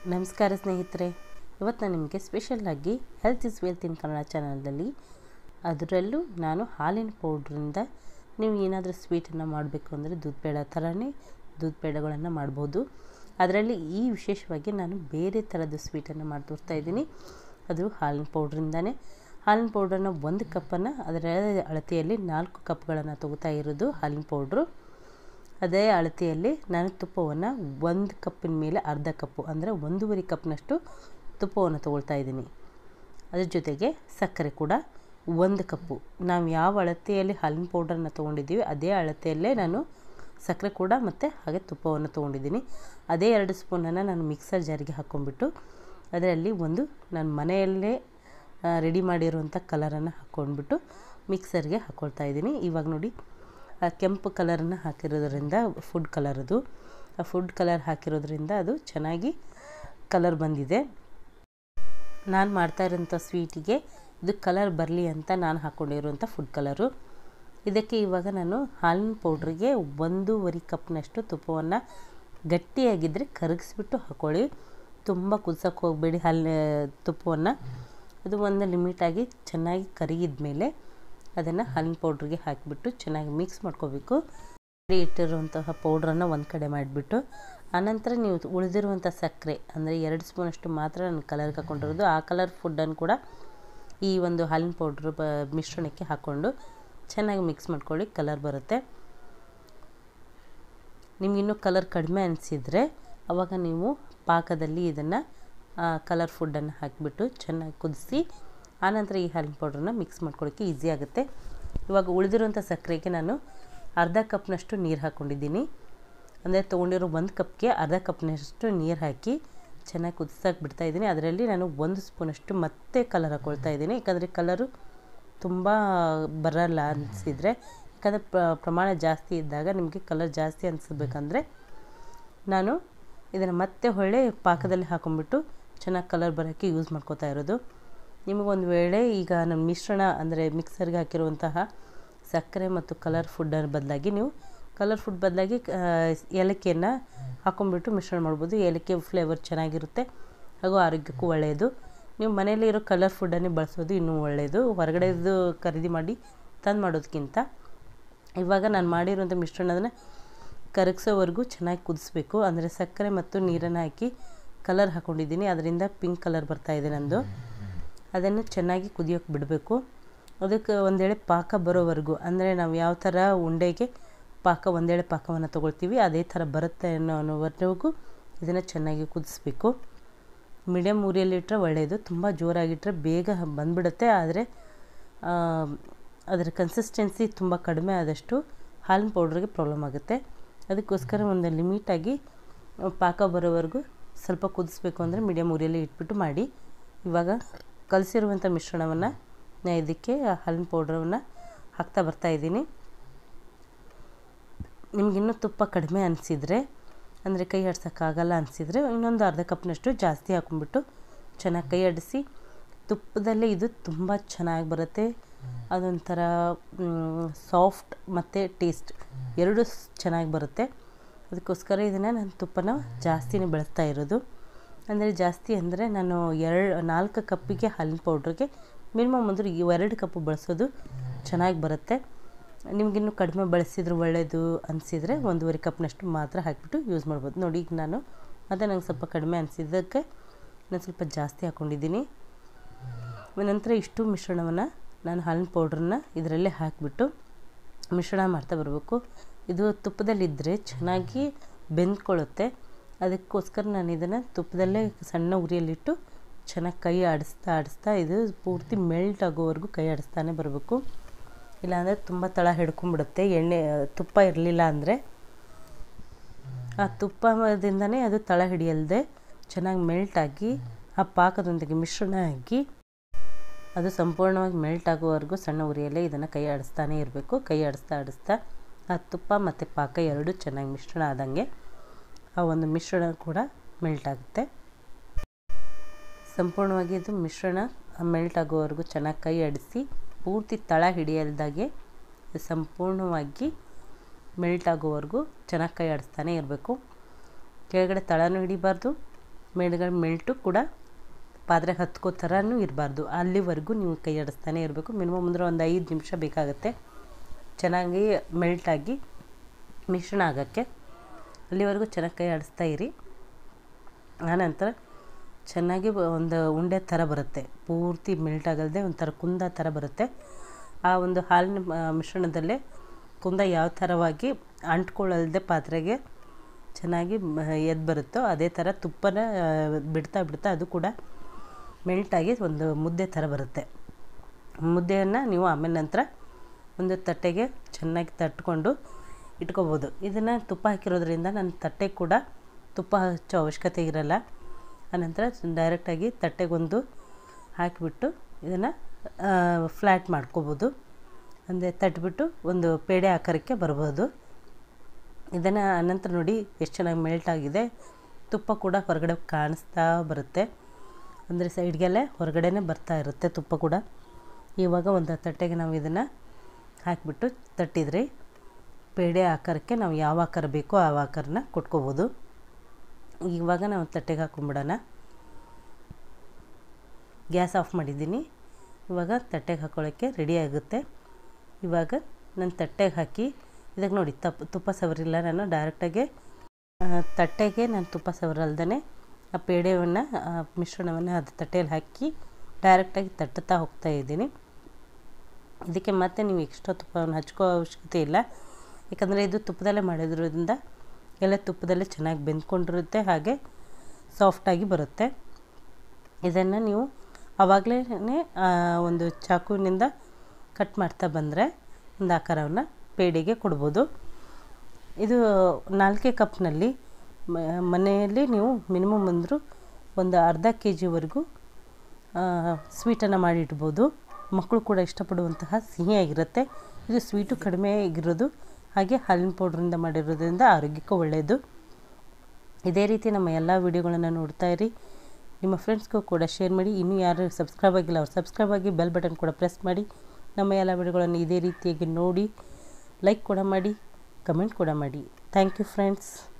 ನಮಸ್ಕಾರ ಸ್ನೇಹಿತರೆ ಇವತ್ತು ನಾನು ನಿಮಗೆ ಸ್ಪೆಷಲ್ಲಾಗಿ health is wealth in Kannada ಚಾನಲ್ದಲ್ಲಿ ಅದರಲ್ಲೂ ನಾನು ಹಾಲಿನ ಪೌಡ್ರಿಂದ ನೀವು ಏನಾದರೂ ಸ್ವೀಟನ್ನು ಮಾಡಬೇಕು ಅಂದರೆ ದೂದ್ ಪೇಡ ಥರನೇ ದೂದ್ ಪೇಡಗಳನ್ನು ಮಾಡ್ಬೋದು ಅದರಲ್ಲಿ ಈ ವಿಶೇಷವಾಗಿ ನಾನು ಬೇರೆ ಥರದ ಸ್ವೀಟನ್ನು ಮಾಡಿ ತೋರಿಸ್ತಾ ಇದ್ದೀನಿ ಅದು ಹಾಲಿನ ಪೌಡ್ರಿಂದನೇ ಹಾಲಿನ ಪೌಡ್ರನ್ನ ಒಂದು ಕಪ್ಪನ್ನು ಅದರ ಅಳತೆಯಲ್ಲಿ ನಾಲ್ಕು ಕಪ್ಗಳನ್ನು ತಗೋತಾ ಇರೋದು ಹಾಲಿನ ಪೌಡ್ರು ಅದೇ ಅಳತೆಯಲ್ಲಿ ನಾನು ತುಪ್ಪವನ್ನು ಒಂದು ಕಪ್ಪಿನ ಮೇಲೆ ಅರ್ಧ ಕಪ್ಪು ಅಂದರೆ ಒಂದೂವರೆ ಕಪ್ನಷ್ಟು ತುಪ್ಪವನ್ನು ತೊಗೊಳ್ತಾ ಇದ್ದೀನಿ ಅದ್ರ ಜೊತೆಗೆ ಸಕ್ಕರೆ ಕೂಡ ಒಂದು ಕಪ್ಪು ನಾವು ಯಾವ ಅಳತೆಯಲ್ಲಿ ಹಾಲಿನ ಪೌಡ್ರನ್ನ ತೊಗೊಂಡಿದ್ದೀವಿ ಅದೇ ಅಳತೆಯಲ್ಲೇ ನಾನು ಸಕ್ಕರೆ ಕೂಡ ಮತ್ತು ಹಾಗೆ ತುಪ್ಪವನ್ನು ತೊಗೊಂಡಿದ್ದೀನಿ ಅದೇ ಎರಡು ಸ್ಪೂನನ್ನು ನಾನು ಮಿಕ್ಸರ್ ಜಾರಿಗೆ ಹಾಕ್ಕೊಂಡ್ಬಿಟ್ಟು ಅದರಲ್ಲಿ ಒಂದು ನಾನು ಮನೆಯಲ್ಲೇ ರೆಡಿ ಮಾಡಿರುವಂಥ ಕಲರನ್ನು ಹಾಕ್ಕೊಂಡ್ಬಿಟ್ಟು ಮಿಕ್ಸರ್ಗೆ ಹಾಕ್ಕೊಳ್ತಾ ಇದ್ದೀನಿ ಇವಾಗ ನೋಡಿ ಆ ಕೆಂಪು ಕಲರನ್ನು ಹಾಕಿರೋದ್ರಿಂದ ಫುಡ್ ಕಲರದು ಆ ಫುಡ್ ಕಲರ್ ಹಾಕಿರೋದ್ರಿಂದ ಅದು ಚೆನ್ನಾಗಿ ಕಲರ್ ಬಂದಿದೆ ನಾನು ಮಾಡ್ತಾ ಇರೋಂಥ ಸ್ವೀಟಿಗೆ ಇದು ಕಲರ್ ಬರಲಿ ಅಂತ ನಾನು ಹಾಕ್ಕೊಂಡಿರುವಂಥ ಫುಡ್ ಕಲರು ಇದಕ್ಕೆ ಇವಾಗ ನಾನು ಹಾಲಿನ ಪೌಡ್ರಿಗೆ ಒಂದೂವರೆ ಕಪ್ನಷ್ಟು ತುಪ್ಪವನ್ನು ಗಟ್ಟಿಯಾಗಿದ್ದರೆ ಕರಗಿಸ್ಬಿಟ್ಟು ಹಾಕ್ಕೊಳ್ಳಿ ತುಂಬ ಕುದಿಸೋಕೆ ಹೋಗಬೇಡಿ ಹಾಲಿನ ತುಪ್ಪವನ್ನು ಅದು ಒಂದು ಲಿಮಿಟಾಗಿ ಚೆನ್ನಾಗಿ ಕರಗಿದ ಮೇಲೆ ಅದನ್ನು ಹಾಲಿನ ಪೌಡ್ರಿಗೆ ಹಾಕಿಬಿಟ್ಟು ಚೆನ್ನಾಗಿ ಮಿಕ್ಸ್ ಮಾಡ್ಕೋಬೇಕು ಇಟ್ಟಿರುವಂತಹ ಪೌಡ್ರನ್ನು ಒಂದು ಕಡೆ ಮಾಡಿಬಿಟ್ಟು ಆನಂತರ ನೀವು ಉಳಿದಿರುವಂಥ ಸಕ್ಕರೆ ಅಂದರೆ ಎರಡು ಸ್ಪೂನಷ್ಟು ಮಾತ್ರ ನಾನು ಕಲರ್ಗೆ ಹಾಕ್ಕೊಂಡಿರೋದು ಆ ಕಲರ್ ಫುಡ್ಡನ್ನು ಕೂಡ ಈ ಒಂದು ಹಾಲಿನ ಪೌಡ್ರ್ ಬ ಮಿಶ್ರಣಕ್ಕೆ ಹಾಕ್ಕೊಂಡು ಚೆನ್ನಾಗಿ ಮಿಕ್ಸ್ ಮಾಡ್ಕೊಳ್ಳಿ ಕಲರ್ ಬರುತ್ತೆ ನಿಮಗಿನ್ನೂ ಕಲರ್ ಕಡಿಮೆ ಅನಿಸಿದರೆ ಆವಾಗ ನೀವು ಪಾಕದಲ್ಲಿ ಇದನ್ನು ಕಲರ್ ಫುಡ್ಡನ್ನು ಹಾಕಿಬಿಟ್ಟು ಚೆನ್ನಾಗಿ ಕುದಿಸಿ ಆನಂತರ ಈ ಹಾಲಿನ ಪೌಡ್ರನ್ನ ಮಿಕ್ಸ್ ಮಾಡ್ಕೊಳ್ಳೋಕ್ಕೆ ಈಸಿ ಆಗುತ್ತೆ ಇವಾಗ ಉಳಿದಿರುವಂಥ ಸಕ್ಕರೆಗೆ ನಾನು ಅರ್ಧ ಕಪ್ನಷ್ಟು ನೀರು ಹಾಕ್ಕೊಂಡಿದ್ದೀನಿ ಅಂದರೆ ತೊಗೊಂಡಿರೋ ಒಂದು ಕಪ್ಗೆ ಅರ್ಧ ಕಪ್ನಷ್ಟು ನೀರು ಹಾಕಿ ಚೆನ್ನಾಗಿ ಕುದಿಸೋಕೆ ಬಿಡ್ತಾ ಇದ್ದೀನಿ ಅದರಲ್ಲಿ ನಾನು ಒಂದು ಸ್ಪೂನಷ್ಟು ಮತ್ತೆ ಕಲರ್ ಹಾಕ್ಕೊಳ್ತಾ ಇದ್ದೀನಿ ಯಾಕಂದರೆ ಕಲರು ತುಂಬ ಬರಲ್ಲ ಅನಿಸಿದರೆ ಯಾಕಂದರೆ ಪ್ರಮಾಣ ಜಾಸ್ತಿ ಇದ್ದಾಗ ನಿಮಗೆ ಕಲರ್ ಜಾಸ್ತಿ ಅನಿಸ್ಬೇಕಂದ್ರೆ ನಾನು ಇದನ್ನು ಮತ್ತೆ ಹೊಳ್ಳೆ ಪಾಕದಲ್ಲಿ ಹಾಕೊಂಡ್ಬಿಟ್ಟು ಚೆನ್ನಾಗಿ ಕಲರ್ ಬರೋಕ್ಕೆ ಯೂಸ್ ಮಾಡ್ಕೋತಾ ಇರೋದು ನಿಮಗೊಂದು ವೇಳೆ ಈಗ ನಮ್ಮ ಮಿಶ್ರಣ ಅಂದರೆ ಮಿಕ್ಸರ್ಗೆ ಹಾಕಿರುವಂತಹ ಸಕ್ಕರೆ ಮತ್ತು ಕಲರ್ ಫುಡ್ಡರ ಬದಲಾಗಿ ನೀವು ಕಲರ್ ಫುಡ್ ಬದಲಾಗಿ ಏಲಕ್ಕಿಯನ್ನು ಹಾಕೊಂಡ್ಬಿಟ್ಟು ಮಿಶ್ರಣ ಮಾಡ್ಬೋದು ಏಲಕ್ಕಿ ಫ್ಲೇವರ್ ಚೆನ್ನಾಗಿರುತ್ತೆ ಹಾಗೂ ಆರೋಗ್ಯಕ್ಕೂ ಒಳ್ಳೆಯದು ನೀವು ಮನೆಯಲ್ಲಿ ಇರೋ ಕಲರ್ ಫುಡ್ಡನ್ನೇ ಬಳಸೋದು ಇನ್ನೂ ಒಳ್ಳೆಯದು ಹೊರಗಡೆದು ಖರೀದಿ ಮಾಡಿ ತಂದು ಮಾಡೋದಕ್ಕಿಂತ ಇವಾಗ ನಾನು ಮಾಡಿರುವಂಥ ಮಿಶ್ರಣದನ್ನು ಕರಗಿಸೋವರೆಗೂ ಚೆನ್ನಾಗಿ ಕುದಿಸ್ಬೇಕು ಅಂದರೆ ಸಕ್ಕರೆ ಮತ್ತು ನೀರನ್ನು ಹಾಕಿ ಕಲರ್ ಹಾಕ್ಕೊಂಡಿದ್ದೀನಿ ಅದರಿಂದ ಪಿಂಕ್ ಕಲರ್ ಬರ್ತಾಯಿದೆ ನಂದು ಅದನ್ನು ಚೆನ್ನಾಗಿ ಕುದಿಯೋಕೆ ಬಿಡಬೇಕು ಅದಕ್ಕೆ ಒಂದೇಳೆ ಪಾಕ ಬರೋವರೆಗೂ ಅಂದರೆ ನಾವು ಯಾವ ಥರ ಉಂಡೆಗೆ ಪಾಕ ಒಂದೇಳೆ ಪಾಕವನ್ನು ತೊಗೊಳ್ತೀವಿ ಅದೇ ಥರ ಬರುತ್ತೆ ಅನ್ನೋ ಅನ್ನೋವರೆಗೂ ಇದನ್ನು ಚೆನ್ನಾಗಿ ಕುದಿಸ್ಬೇಕು ಮೀಡಿಯಮ್ ಉರಿಯಲ್ಲಿ ಇಟ್ಟರೆ ಒಳ್ಳೆಯದು ತುಂಬ ಜೋರಾಗಿಟ್ಟರೆ ಬೇಗ ಬಂದುಬಿಡುತ್ತೆ ಆದರೆ ಅದರ ಕನ್ಸಿಸ್ಟೆನ್ಸಿ ತುಂಬ ಕಡಿಮೆ ಆದಷ್ಟು ಹಾಲಿನ ಪೌಡ್ರಿಗೆ ಪ್ರಾಬ್ಲಮ್ ಆಗುತ್ತೆ ಅದಕ್ಕೋಸ್ಕರ ಒಂದು ಲಿಮಿಟಾಗಿ ಪಾಕ ಬರೋವರೆಗೂ ಸ್ವಲ್ಪ ಕುದಿಸ್ಬೇಕು ಅಂದರೆ ಮೀಡಿಯಮ್ ಉರಿಯಲ್ಲಿ ಇಟ್ಬಿಟ್ಟು ಮಾಡಿ ಇವಾಗ ಕಲಸಿರುವಂಥ ಮಿಶ್ರಣವನ್ನು ನಾನು ಇದಕ್ಕೆ ಹಾಲಿನ ಪೌಡ್ರವನ್ನು ಹಾಕ್ತಾ ಬರ್ತಾಯಿದ್ದೀನಿ ನಿಮಗಿನ್ನೂ ತುಪ್ಪ ಕಡಿಮೆ ಅನಿಸಿದರೆ ಅಂದರೆ ಕೈ ಆಡ್ಸೋಕ್ಕಾಗಲ್ಲ ಅನಿಸಿದರೆ ಇನ್ನೊಂದು ಅರ್ಧ ಕಪ್ನಷ್ಟು ಜಾಸ್ತಿ ಹಾಕ್ಕೊಂಬಿಟ್ಟು ಚೆನ್ನಾಗಿ ಕೈ ಆಡಿಸಿ ತುಪ್ಪದಲ್ಲೇ ಇದು ತುಂಬ ಚೆನ್ನಾಗಿ ಬರುತ್ತೆ ಅದೊಂಥರ ಸಾಫ್ಟ್ ಮತ್ತು ಟೇಸ್ಟ್ ಎರಡೂ ಚೆನ್ನಾಗಿ ಬರುತ್ತೆ ಅದಕ್ಕೋಸ್ಕರ ಇದನ್ನು ನಾನು ತುಪ್ಪನ ಜಾಸ್ತಿನೇ ಬಳಸ್ತಾ ಇರೋದು ಅಂದರೆ ಜಾಸ್ತಿ ಅಂದರೆ ನಾನು ಎರಡು ನಾಲ್ಕು ಕಪ್ಪಿಗೆ ಹಾಲಿನ ಪೌಡ್ರಿಗೆ ಮಿನಿಮಮ್ ಅಂದ್ರೆ ಎರಡು ಕಪ್ಪು ಬಳಸೋದು ಚೆನ್ನಾಗಿ ಬರುತ್ತೆ ನಿಮಗಿನ್ನೂ ಕಡಿಮೆ ಬಳಸಿದ್ರೆ ಒಳ್ಳೆಯದು ಅನಿಸಿದರೆ ಒಂದೂವರೆ ಕಪ್ನಷ್ಟು ಮಾತ್ರ ಹಾಕಿಬಿಟ್ಟು ಯೂಸ್ ಮಾಡ್ಬೋದು ನೋಡಿ ಈಗ ನಾನು ಮತ್ತು ನಂಗೆ ಸ್ವಲ್ಪ ಕಡಿಮೆ ಅನಿಸಿದ್ದಕ್ಕೆ ನಾನು ಸ್ವಲ್ಪ ಜಾಸ್ತಿ ಹಾಕ್ಕೊಂಡಿದ್ದೀನಿ ನಂತರ ಇಷ್ಟು ಮಿಶ್ರಣವನ್ನು ನಾನು ಹಾಲಿನ ಪೌಡ್ರನ್ನ ಇದರಲ್ಲೇ ಹಾಕಿಬಿಟ್ಟು ಮಿಶ್ರಣ ಮಾಡ್ತಾ ಬರಬೇಕು ಇದು ತುಪ್ಪದಲ್ಲಿದ್ದರೆ ಚೆನ್ನಾಗಿ ಬೆಂದ್ಕೊಳ್ಳುತ್ತೆ ಅದಕ್ಕೋಸ್ಕರ ನಾನು ಇದನ್ನು ತುಪ್ಪದಲ್ಲೇ ಸಣ್ಣ ಉರಿಯಲ್ಲಿಟ್ಟು ಚೆನ್ನಾಗಿ ಕೈ ಆಡಿಸ್ತಾ ಆಡಿಸ್ತಾ ಇದು ಪೂರ್ತಿ ಮೆಲ್ಟ್ ಆಗೋವರೆಗೂ ಕೈ ಆಡಿಸ್ತಾನೆ ಬರಬೇಕು ಇಲ್ಲಾಂದರೆ ತುಂಬ ತಳ ಹಿಡ್ಕೊಂಡ್ಬಿಡುತ್ತೆ ಎಣ್ಣೆ ತುಪ್ಪ ಇರಲಿಲ್ಲ ಅಂದರೆ ಆ ತುಪ್ಪದಿಂದನೇ ಅದು ತಳ ಹಿಡಿಯಲ್ದೆ ಚೆನ್ನಾಗಿ ಮೆಲ್ಟಾಗಿ ಆ ಪಾಕದೊಂದಿಗೆ ಮಿಶ್ರಣ ಆಗಿ ಅದು ಸಂಪೂರ್ಣವಾಗಿ ಮೆಲ್ಟ್ ಆಗುವವರೆಗೂ ಸಣ್ಣ ಉರಿಯಲ್ಲೇ ಇದನ್ನು ಕೈ ಆಡಿಸ್ತಾನೆ ಇರಬೇಕು ಕೈ ಆಡಿಸ್ತಾ ಆಡಿಸ್ತಾ ಆ ತುಪ್ಪ ಮತ್ತು ಪಾಕ ಎರಡೂ ಚೆನ್ನಾಗಿ ಮಿಶ್ರಣ ಆದಂಗೆ ಆ ಒಂದು ಮಿಶ್ರಣ ಕೂಡ ಮೆಲ್ಟ್ ಆಗುತ್ತೆ ಸಂಪೂರ್ಣವಾಗಿ ಇದು ಮಿಶ್ರಣ ಮೆಲ್ಟ್ ಆಗುವವರೆಗೂ ಚೆನ್ನಾಗಿ ಕೈ ಆಡಿಸಿ ಪೂರ್ತಿ ತಳ ಹಿಡಿಯಲ್ದಾಗೆ ಸಂಪೂರ್ಣವಾಗಿ ಮೆಲ್ಟ್ ಆಗೋವರೆಗೂ ಚೆನ್ನಾಗಿ ಕೈ ಆಡಿಸ್ತಾನೆ ಇರಬೇಕು ಕೆಳಗಡೆ ತಳನೂ ಹಿಡಿಬಾರ್ದು ಮೇಲ್ಗಡೆ ಮೆಲ್ಟು ಕೂಡ ಪಾತ್ರೆಗೆ ಹತ್ಕೋ ಥರನೂ ಇರಬಾರ್ದು ಅಲ್ಲಿವರೆಗೂ ನೀವು ಕೈ ಆಡಿಸ್ತಾನೆ ಇರಬೇಕು ಮಿನಿಮಮ್ ಅಂದರೆ ಒಂದು ಐದು ನಿಮಿಷ ಬೇಕಾಗುತ್ತೆ ಚೆನ್ನಾಗಿ ಮೆಲ್ಟಾಗಿ ಮಿಶ್ರಣ ಆಗೋಕ್ಕೆ ಅಲ್ಲಿವರೆಗೂ ಚೆನ್ನಾಗಿ ಕೈ ಆಡಿಸ್ತಾ ಇರಿ ಆನಂತರ ಚೆನ್ನಾಗಿ ಒಂದು ಉಂಡೆ ಥರ ಬರುತ್ತೆ ಪೂರ್ತಿ ಮೆಲ್ಟ್ ಆಗಲ್ದೆ ಒಂಥರ ಕುಂದ ಥರ ಬರುತ್ತೆ ಆ ಒಂದು ಹಾಲಿನ ಮಿಶ್ರಣದಲ್ಲೇ ಕುಂದ ಯಾವ ಥರವಾಗಿ ಅಂಟ್ಕೊಳ್ಳಲ್ದೆ ಪಾತ್ರೆಗೆ ಚೆನ್ನಾಗಿ ಎದ್ದು ಬರುತ್ತೋ ಅದೇ ಥರ ತುಪ್ಪನ ಬಿಡ್ತಾ ಬಿಡ್ತಾ ಅದು ಕೂಡ ಮೆಲ್ಟಾಗಿ ಒಂದು ಮುದ್ದೆ ಥರ ಬರುತ್ತೆ ಮುದ್ದೆಯನ್ನು ನೀವು ಆಮೇಲೆ ನಂತರ ಒಂದು ತಟ್ಟೆಗೆ ಚೆನ್ನಾಗಿ ತಟ್ಕೊಂಡು ಇಟ್ಕೋಬೋದು ಇದನ್ನು ತುಪ್ಪ ಹಾಕಿರೋದ್ರಿಂದ ನನ್ನ ತಟ್ಟೆ ಕೂಡ ತುಪ್ಪ ಹಚ್ಚೋ ಅವಶ್ಯಕತೆ ಇರಲ್ಲ ಆನಂತರ ಡೈರೆಕ್ಟಾಗಿ ತಟ್ಟೆಗೊಂದು ಹಾಕಿಬಿಟ್ಟು ಇದನ್ನು ಫ್ಲ್ಯಾಟ್ ಮಾಡ್ಕೋಬೋದು ಅಂದರೆ ತಟ್ಬಿಟ್ಟು ಒಂದು ಪೇಡೆ ಆಕಾರಕ್ಕೆ ಬರ್ಬೋದು ಇದನ್ನು ಅನಂತರ ನೋಡಿ ಎಷ್ಟು ಚೆನ್ನಾಗಿ ಮೆಲ್ಟ್ ಆಗಿದೆ ತುಪ್ಪ ಕೂಡ ಹೊರಗಡೆ ಕಾಣಿಸ್ತಾ ಬರುತ್ತೆ ಅಂದರೆ ಸೈಡ್ಗೆಲ್ಲ ಹೊರಗಡೆನೇ ಬರ್ತಾ ಇರುತ್ತೆ ತುಪ್ಪ ಕೂಡ ಇವಾಗ ಒಂದು ತಟ್ಟೆಗೆ ನಾವು ಇದನ್ನು ಹಾಕಿಬಿಟ್ಟು ತಟ್ಟಿದ್ರೆ ಪೇಡೆ ಆಕಾರಕ್ಕೆ ನಾವು ಯಾವ ಆಕಾರ ಬೇಕೋ ಆ ಆಕಾರನ ಕೊಟ್ಕೋಬೋದು ಇವಾಗ ನಾವು ತಟ್ಟೆಗೆ ಹಾಕೊಂಬಿಡೋಣ ಗ್ಯಾಸ್ ಆಫ್ ಮಾಡಿದ್ದೀನಿ ಇವಾಗ ತಟ್ಟೆಗೆ ಹಾಕೊಳ್ಳೋಕ್ಕೆ ರೆಡಿ ಆಗುತ್ತೆ ಇವಾಗ ನಾನು ತಟ್ಟೆಗೆ ಹಾಕಿ ಇದಕ್ಕೆ ನೋಡಿ ತಪ್ಪು ತುಪ್ಪ ಸವರಿಲ್ಲ ನಾನು ಡೈರೆಕ್ಟಾಗೆ ತಟ್ಟೆಗೆ ನಾನು ತುಪ್ಪ ಸವರಲ್ದೇ ಆ ಪೇಡೆಯನ್ನು ಮಿಶ್ರಣವನ್ನು ಅದು ತಟ್ಟೆಯಲ್ಲಿ ಹಾಕಿ ಡೈರೆಕ್ಟಾಗಿ ತಟ್ಟುತ್ತಾ ಹೋಗ್ತಾ ಇದ್ದೀನಿ ಇದಕ್ಕೆ ಮತ್ತೆ ನೀವು ಎಕ್ಸ್ಟ್ರಾ ತುಪ್ಪವನ್ನು ಹಚ್ಕೋ ಅವಶ್ಯಕತೆ ಇಲ್ಲ ಯಾಕಂದರೆ ಇದು ತುಪ್ಪದಲ್ಲೇ ಮಾಡಿದ್ರಿಂದ ಎಲ್ಲ ತುಪ್ಪದಲ್ಲೇ ಚೆನ್ನಾಗಿ ಬೆಂದ್ಕೊಂಡಿರುತ್ತೆ ಹಾಗೆ ಸಾಫ್ಟಾಗಿ ಬರುತ್ತೆ ಇದನ್ನು ನೀವು ಆವಾಗಲೇ ಒಂದು ಚಾಕುವಿನಿಂದ ಕಟ್ ಮಾಡ್ತಾ ಬಂದರೆ ಒಂದು ಆಕಾರವನ್ನು ಪೇಡೆಗೆ ಕೊಡ್ಬೋದು ಇದು ನಾಲ್ಕೇ ಕಪ್ನಲ್ಲಿ ಮನೆಯಲ್ಲಿ ನೀವು ಮಿನಿಮಮ್ ಅಂದರೂ ಒಂದು ಅರ್ಧ ಕೆ ಜಿವರೆಗೂ ಸ್ವೀಟನ್ನು ಮಾಡಿಡ್ಬೋದು ಮಕ್ಕಳು ಕೂಡ ಇಷ್ಟಪಡುವಂತಹ ಸಿಹಿಯಾಗಿರುತ್ತೆ ಇದು ಸ್ವೀಟು ಕಡಿಮೆ ಆಗಿರೋದು ಹಾಗೆ ಹಾಲಿನ ಪೌಡ್ರಿಂದ ಮಾಡಿರೋದ್ರಿಂದ ಆರೋಗ್ಯಕ್ಕೂ ಒಳ್ಳೆಯದು ಇದೇ ರೀತಿ ನಮ್ಮ ಎಲ್ಲ ವೀಡಿಯೋಗಳನ್ನು ನೋಡ್ತಾ ಇರಿ ನಿಮ್ಮ ಫ್ರೆಂಡ್ಸ್ಗೂ ಕೂಡ ಶೇರ್ ಮಾಡಿ ಇನ್ನೂ ಯಾರು ಸಬ್ಸ್ಕ್ರೈಬ್ ಆಗಿಲ್ಲ ಅವ್ರು ಸಬ್ಸ್ಕ್ರೈಬ್ ಆಗಿ ಬೆಲ್ ಬಟನ್ ಕೂಡ ಪ್ರೆಸ್ ಮಾಡಿ ನಮ್ಮ ಎಲ್ಲ ವಿಡಿಯೋಗಳನ್ನು ಇದೇ ರೀತಿಯಾಗಿ ನೋಡಿ ಲೈಕ್ ಕೂಡ ಮಾಡಿ ಕಮೆಂಟ್ ಕೂಡ ಮಾಡಿ ಥ್ಯಾಂಕ್ ಯು ಫ್ರೆಂಡ್ಸ್